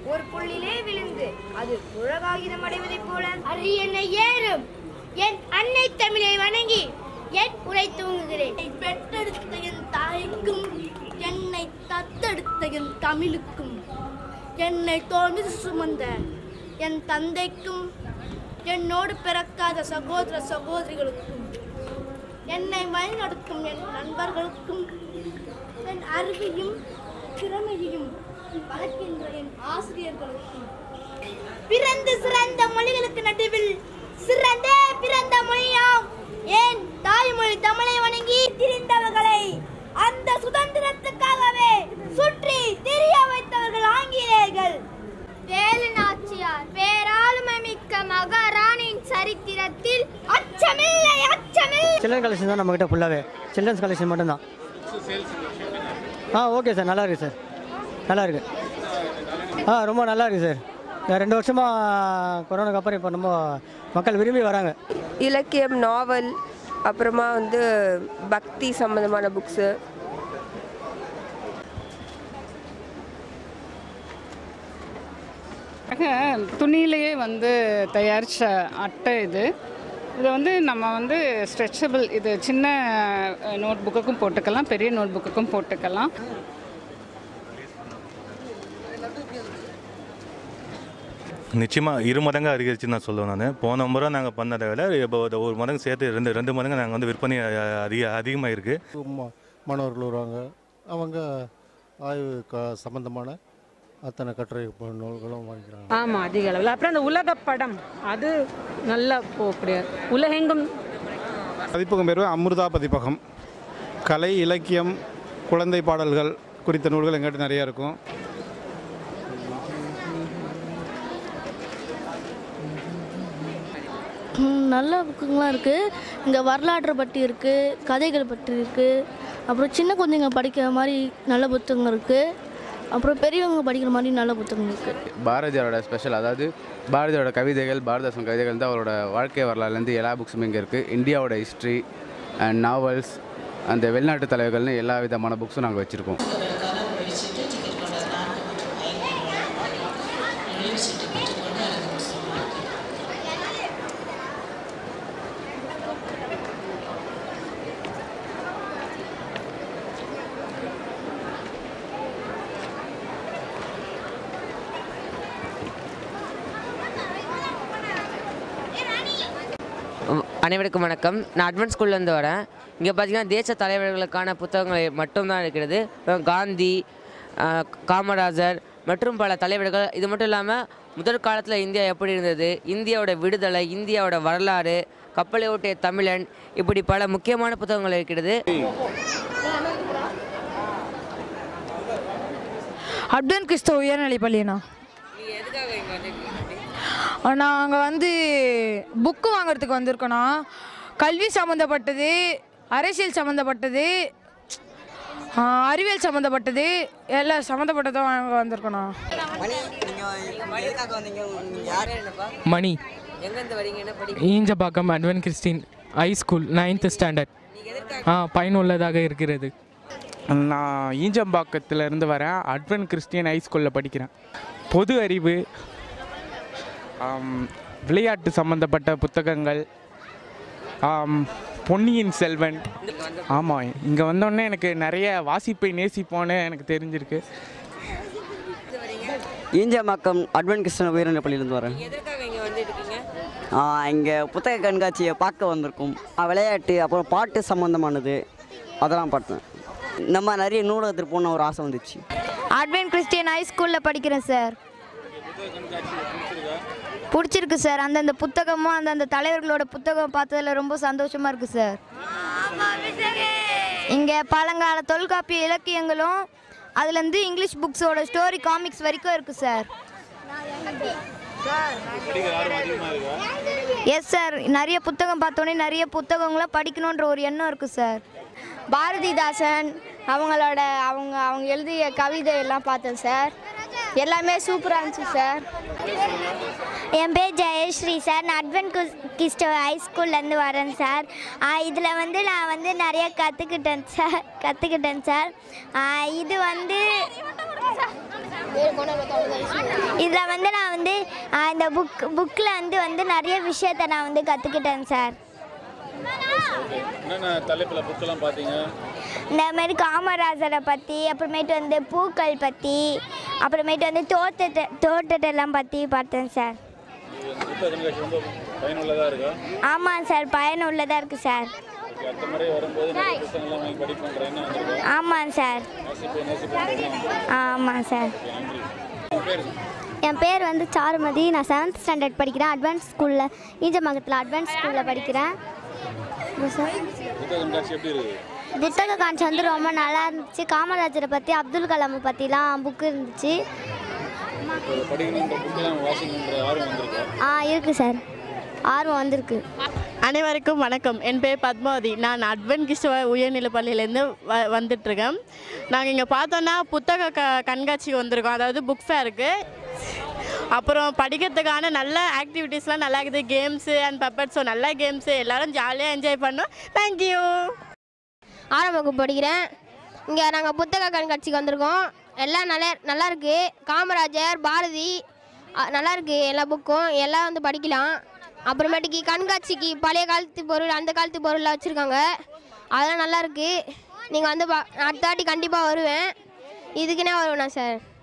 ஒரு புள்ளிலே விழுந்து அது உலகாகிதம் அடைவதைப் போல அரியணை ஏறும் என் அன்னை தமிழை வணங்கி என் உரை தூங்குகிறேன் பெற்றெடுத்த என் தாய்க்கும் என்னை தத்தெடுத்த என் தமிழுக்கும் என்னை தோன்றி சுமந்த என் தந்தைக்கும் என்னோடு பிறக்காத சகோதர சகோதரிகளுக்கும் என்னை வழிநடத்தும் என் நண்பர்களுக்கும் என் அறிவையும் திறமையையும் வளர்க்கின்ற என் ஆசிரியர்களுக்கும் பிறந்து சிறந்த மொழிகளுக்கு நடுவில் சிறந்த பிறந்த மொழியாம் ஏன் தாய்மொழி தமிழை வணங்கி திரிந்தவர்களை அந்த சுதந்திரத்துக்காகவே சுற்றி தெரிய வைத்தவர்கள் ஆங்கிலேயர்கள் வேலு நாச்சியார் பேராளுமை மிக்க மகாராணியின் சரித்திரத்தில் அச்சமில்லை அச்சமில்லை சில்ட்ரன் கலெக்ஷன் தான் நம்மக்கிட்ட ஃபுல்லாகவே சில்ட்ரன்ஸ் கலெக்ஷன் மட்டும்தான் ஆ ஓகே சார் நல்லா இருக்கு சார் நல்லா இருக்கு ஆ ரொம்ப நல்லா இருக்கு சார் இந்த ரெண்டு வருஷமாக கொரோனாக்கு அப்புறம் இப்போ ரொம்ப மக்கள் விரும்பி வராங்க இலக்கியம் நாவல் அப்புறமா வந்து பக்தி சம்மந்தமான புக்ஸு துணியிலேயே வந்து தயாரித்த அட்டை இது இது வந்து நம்ம வந்து ஸ்ட்ரெச்சபிள் இது சின்ன நோட் புக்குக்கும் போட்டுக்கலாம் பெரிய நோட் புக்குக்கும் போட்டுக்கலாம் நிச்சயமாக இரு மடங்கு அதிகரிச்சுன்னு நான் சொல்லுவேன் நான் போன முறை நாங்கள் பண்ணதை விட இப்போ ஒரு ஒரு மடங்கு சேர்த்து ரெண்டு ரெண்டு மடங்கு நாங்கள் வந்து விற்பனை அஹ், அதிக அதிகமாக இருக்குது மா- மாணவர்கள் வருவாங்க அவங்க ஆய்வு க சம்பந்தமான அத்தனை கட்டுரை ப- நூல்களும் வாங்கிக்கிறாங்க ஆமாம் அதிக அளவில் அப்புறம் அந்த உலக படம் அது நல்லா போகக்கூடிய உலகெங்கும் பதிப்பகம் பேர் அமிர்தா பதிப்பகம் கலை இலக்கியம் குழந்தை பாடல்கள் குறித்த நூல்கள் எங்கிட்ட நிறையா இருக்கும் நல்ல புக்குங்களாம் இருக்குது இங்கே வரலாற்றை பற்றி இருக்குது கதைகள் பற்றி இருக்குது அப்புறம் சின்ன குழந்தைங்க படிக்கிற மாதிரி நல்ல புத்தகங்கள் இருக்குது அப்புறம் பெரியவங்க படிக்கிற மாதிரி நல்ல புத்தகங்கள் இருக்குது பாரதியாரோட ஸ்பெஷல் அதாவது பாரதியோட கவிதைகள் பாரதாசன் கவிதைகள் வந்து அவரோட வாழ்க்கை வரலாறுலேருந்து எல்லா புக்ஸுமே இங்கே இருக்குது இந்தியாவோட ஹிஸ்ட்ரி அண்ட் நாவல்ஸ் அந்த வெளிநாட்டு தலைவர்கள்னு எல்லா விதமான புக்ஸும் நாங்கள் வச்சுருக்கோம் அனைவருக்கும் வணக்கம் நான் அட்வான்ஸ் ஸ்கூல்லேருந்து வரேன் இங்கே பார்த்தீங்கன்னா தேச தலைவர்களுக்கான புத்தகங்கள் மட்டும்தான் இருக்கிறது அப்புறம் காந்தி ஆஹ், காமராஜர் மற்றும் பல தலைவர்கள் இது மட்டும் இல்லாமல் முதல் காலத்தில் இந்தியா எப்படி இருந்தது இந்தியாவோட விடுதலை இந்தியாவோட வரலாறு கப்பலை ஓட்டிய தமிழன் இப்படி பல முக்கியமான புத்தகங்கள் இருக்கிறது அட்வன் கிறிஸ்தவ உயர்நிலைப் பள்ளிண்ணா நாங்கள் வந்து புக்கு வாங்குறதுக்கு வந்திருக்கோண்ணா கல்வி சம்மந்தப்பட்டது அரசியல் சம்மந்தப்பட்டது ஆ, அறிவியல் சம்மந்தப்பட்டது எல்லாம் சம்மந்தப்பட்டதும் வாங்க வந்திருக்கோண்ணா மணி எங்கேருந்து வரீங்க என்ன படிக்க Injambakkam advent Christian high school ninth standard ஆ பயனுள்ளதாக இருக்கிறது நான் ஈஞ்சம்பாக்கத்துல இருந்து வரேன் அட்வன் கிறிஸ்டியன் ஹை ஸ்கூலில் படிக்கிறேன் பொது அறிவு ஆம், விளையாட்டு சம்மந்தப்பட்ட புத்தகங்கள் ஆம், பொன்னியின் செல்வன் ஆமாம் இங்கே வந்தோடனே எனக்கு நிறைய வாசிப்பை நேசிப்போன்னு எனக்கு தெரிஞ்சிருக்கு ஈஞ்சமாக்கம் அட்வன் கிருஷ்ணன் உயர்நிலை பள்ளியிலேருந்து வரேன் எதற்காக இங்கே வந்துட்டு இருக்கீங்க இங்கே புத்தக கண்காட்சியை பார்க்க வந்திருக்கோம் ஆ, விளையாட்டு அப்புறம் பாட்டு சம்மந்தமானது அதெல்லாம் பார்த்தேன் நம்ம நிறைய நூலகத்துக்கு போன ஒரு ஆசை வந்துச்சு அட்வென்ட் கிறிஸ்டியன் ஹை ஸ்கூலில் படிக்கிறேன் சார் பிடிச்சிருக்கு சார் அந்தந்த புத்தகமும் அந்தந்த தலைவர்களோட புத்தகம் பார்த்ததுல ரொம்ப சந்தோஷமாக இருக்குது சார் இங்கே பழங்கால தொல்காப்பிய இலக்கியங்களும் அதுலேருந்து இங்கிலீஷ் புக்ஸோட ஸ்டோரி காமிக்ஸ் வரைக்கும் இருக்குது சார் எஸ் சார் நிறைய புத்தகம் பார்த்தோன்னே நிறைய புத்தகங்களை படிக்கணுன்ற ஒரு எண்ணம் இருக்குது சார் பாரதிதாசன் அவங்களோட அவங்க அவங்க எழுதிய கவிதை எல்லாம் பார்த்தேன் சார் எல்லாமே சூப்பராக இருந்துச்சு சார் என் பேர் ஜெயஸ்ரீ சார் நான் அட்வென்ட் கிறிஸ்டோ ஹை ஸ்கூல்லேருந்து வரேன் சார் இதில் வந்து நான் வந்து நிறைய கற்றுக்கிட்டேன் சார் கற்றுக்கிட்டேன் சார் இது வந்து இதில் வந்து நான் வந்து ஆ, இந்த புக் புக்கில் வந்து வந்து நிறைய விஷயத்த நான் வந்து கற்றுக்கிட்டேன் சார் என்னென்ன தலைப்பில் புக்கெல்லாம் பார்த்தீங்க இந்த மாதிரி காமராஜரை பற்றி அப்புறமேட்டு வந்து பூக்கள் பற்றி அப்புறமேட்டு வந்து தோட்டத்தை தோட்டத்தெல்லாம் பற்றி பார்த்தேன் சார் இந்த புத்தக கண்காட்சி ரொம்ப பயனுள்ளதாக இருக்கா ஆமாம் சார் பயனுள்ளதாக இருக்குது சார் Okay, அடுத்த முறை வரும்போது நிறைய புத்தகங்கள்லாம் வாங்கி படிப்போங்கிற எண்ணம் வந்திருக்கா ஆமாம் சார் நேசிப்பு நேசிப்பு ஆமாம் சார் நன்றி உங்கள் பேர் என் பேர் வந்து சாருமதி நான் செவன்த் ஸ்டாண்டர்ட் படிக்கிறேன் அட்வான்ஸ் ஸ்கூலில் ஈஞ்சமங்கத்தில் அட்வான்ஸ் ஸ்கூலில் படிக்கிறேன் இது சார் புத்தக கண்காட்சி எப்படி இருக்குது புத்தக காட்சி வந்து ரொம்ப நல்லா இருந்துச்சு காமராஜரை பற்றி அப்துல் கலாம் பற்றிலாம் புக்கு இருந்துச்சு இப்போ படிக்கணுன்ற புக்கெல்லாம் வாசிக்கணுன்ற ஆர்வம் வந்திருக்கா ஆ இருக்குது சார் ஆர்வம் வந்திருக்கு அனைவருக்கும் வணக்கம் என் பேர் பத்மாவதி நான் அட்வென்ட் கிறிஸ்தவ உயர்நிலைப் பள்ளியிலேருந்து வ வந்துட்டுருக்கேன் நாங்கள் இங்கே பார்த்தோன்னா புத்தக க கண்காட்சிக்கு வந்திருக்கோம் அதாவது புக் ஃபேருக்கு அப்புறம் படிக்கிறதுக்கான நல்ல ஆக்டிவிட்டீஸ்லாம் நல்லா இருக்குது கேம்ஸு அண்ட் பப்பட் ஸோ நல்ல கேம்ஸு எல்லோரும் ஜாலியாக என்ஜாய் பண்ணோம் தேங்க்யூ ஆறாம் வகுப்பு படிக்கிறேன் இங்கே நாங்கள் புத்தக கண்காட்சிக்கு வந்திருக்கோம் எல்லாம் நல்லா நல்லா இருக்கு காமராஜர் பாரதி அ, நல்லா இருக்கு எல்லா புக்கும் எல்லாம் வந்து படிக்கலாம் அப்புறமேட்டுக்கு கண்காட்சிக்கு பழைய காலத்து பொருள் அந்த காலத்து பொருள்லாம் வச்சுருக்காங்க அதெல்லாம் நல்லா இருக்கு நீங்கள் வந்து பா அடுத்த வாட்டி கண்டிப்பாக வருவேன் இதுக்குன்னே வருவேண்ணா சார்